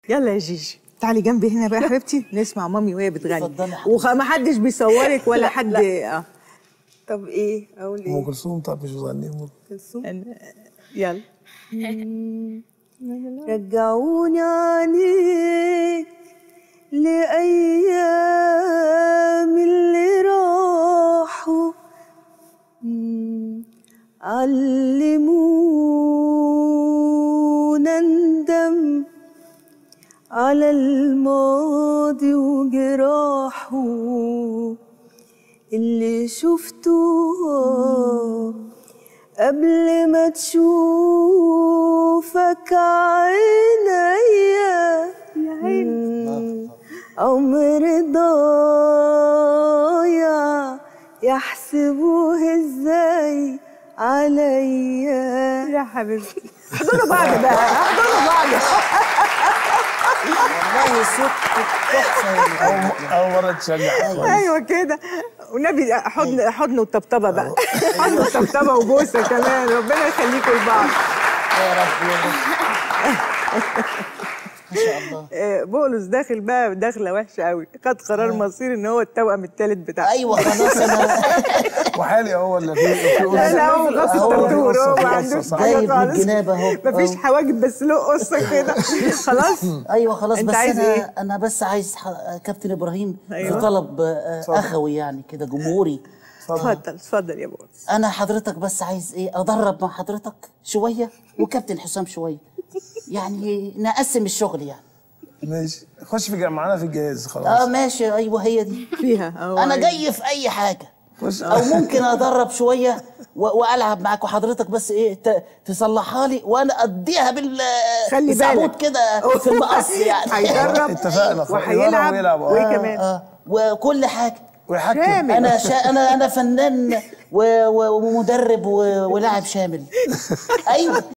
يلا يا جيجي تعالي جنبي هنا بقى يا حبيبتي نسمع مامي وهي بتغني اتفضلي يا حبيبتي. ومحدش بيصورك ولا حد اه طب ايه اقول ام ايه كلثوم طب مش بتغني ام كلثوم أنا- يلا رجعوني عليك لأيام اللي راحوا مم. علمونا ندم على الماضي وجراحه اللي شفته قبل ما تشوفك عينيا يا عيني عمر ضايع يحسبوه ازاي عليا يا حبيبتي احضنوا بعض بقى احضنوا بعض والله صوتك تحفه يا اول أول مره تشجع خالص. ايوه كده والنبي حضن حضن وطبطبه بقى حضن وطبطبه وبوسه كمان ربنا يخليكم لبعض يا رب يا رب ما شاء الله آه، بولس داخل بقى داخله وحشه قوي خد قرار مصير ان هو التوأم الثالث بتاعه ايوه خلاص انا وحالي هو ولا في في لا لا هو قصة؟ غصب هو الدكتور هو ما قصة عندوش صح. حاجه جايب من خالص الجناب اهو مفيش أهو. حواجب بس له قصه كده خلاص ايوه خلاص أنت بس عايز انا إيه؟ انا بس عايز ح- كابتن ابراهيم أيوة. في طلب آه، اخوي يعني كده جمهوري اتفضل اتفضل يا بولس انا حضرتك بس عايز ايه ادرب مع حضرتك شويه وكابتن حسام شويه يعني نقسم الشغل يعني ماشي خش في معانا في الجهاز اه خلاص ماشي ايوه هي دي فيها أهو انا أيوة. جاي في اي حاجه خش او ممكن ادرب شويه و- والعب معاك وحضرتك بس ايه ت- تصلحها لي وانا اديها بال خلي بالصعود بالك. كده في المقص يعني هيدرب اتفقنا خلاص. وهيلعب ويلعب، آه. وايه كمان اه وكل حاجه ويحكم شامل. انا شا... انا انا فنان و... و... ومدرب و... ولاعب شامل ايوه